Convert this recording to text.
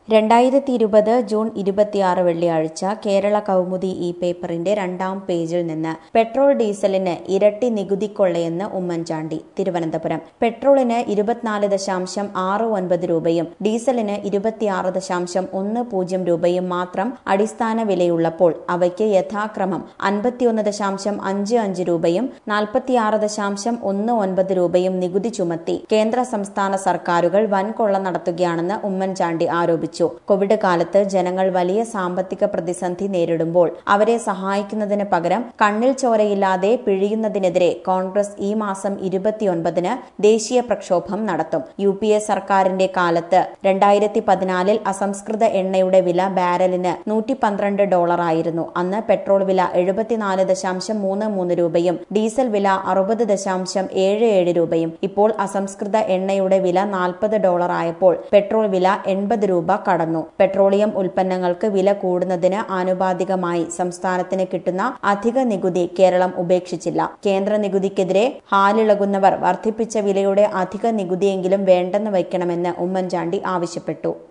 രണ്ടായിരത്തി ഇരുപത് ജൂൺ ഇരുപത്തിയാറ് വെള്ളിയാഴ്ച കേരള കൗമുദി ഈ പേപ്പറിന്റെ രണ്ടാം പേജിൽ നിന്ന് പെട്രോൾ ഡീസലിന് ഇരട്ടി നികുതി കൊള്ളയെന്ന് ഉമ്മൻചാണ്ടി തിരുവനന്തപുരം പെട്രോളിന് ഇരുപത്തിനാല് ദശാംശം ആറ് ഒൻപത് രൂപയും ഡീസലിന് ഇരുപത്തിയാറ് ദശാംശം ഒന്ന് പൂജ്യം രൂപയും മാത്രം അടിസ്ഥാന വിലയുള്ളപ്പോൾ അവയ്ക്ക് യഥാക്രമം അൻപത്തിയൊന്ന് ദശാംശം അഞ്ച് അഞ്ച് രൂപയും നാൽപ്പത്തിയാറ് ദശാംശം ഒന്ന് ഒൻപത് രൂപയും നികുതി ചുമത്തി കേന്ദ്ര സംസ്ഥാന സർക്കാരുകൾ വൻകൊള്ള നടത്തുകയാണെന്ന് ഉമ്മൻചാണ്ടി ആരോപിച്ചു കോവിഡ് കാലത്ത് ജനങ്ങൾ വലിയ സാമ്പത്തിക പ്രതിസന്ധി നേരിടുമ്പോൾ അവരെ സഹായിക്കുന്നതിന് പകരം കണ്ണിൽ ചോരയില്ലാതെ പിഴിയുന്നതിനെതിരെ കോൺഗ്രസ് ഈ മാസം ഇരുപത്തിയൊൻപതിന് ദേശീയ പ്രക്ഷോഭം നടത്തും യു പി എ സർക്കാരിന്റെ കാലത്ത് രണ്ടായിരത്തി പതിനാലിൽ അസംസ്കൃത എണ്ണയുടെ വില ബാരലിന് നൂറ്റി പന്ത്രണ്ട് ഡോളറായിരുന്നു അന്ന് പെട്രോൾ വില എഴുപത്തിനാല് ദശാംശം മൂന്ന് മൂന്ന് രൂപയും ഡീസൽ വില അറുപത് ദശാംശം ഏഴ് ഏഴ് രൂപയും ഇപ്പോൾ അസംസ്കൃത എണ്ണയുടെ വില നാൽപ്പത് ഡോളറായപ്പോൾ പെട്രോൾ വില എൺപത് രൂപ കടന്നു പെട്രോളിയം ഉൽപ്പന്നങ്ങൾക്ക് വില കൂടുന്നതിന് ആനുപാതികമായി സംസ്ഥാനത്തിന് കിട്ടുന്ന അധിക നികുതി കേരളം ഉപേക്ഷിച്ചില്ല കേന്ദ്ര നികുതിക്കെതിരെ ഹാലിളകുന്നവർ വർദ്ധിപ്പിച്ച വിലയുടെ അധിക നികുതിയെങ്കിലും വേണ്ടെന്ന് വയ്ക്കണമെന്ന് ഉമ്മൻചാണ്ടി ആവശ്യപ്പെട്ടു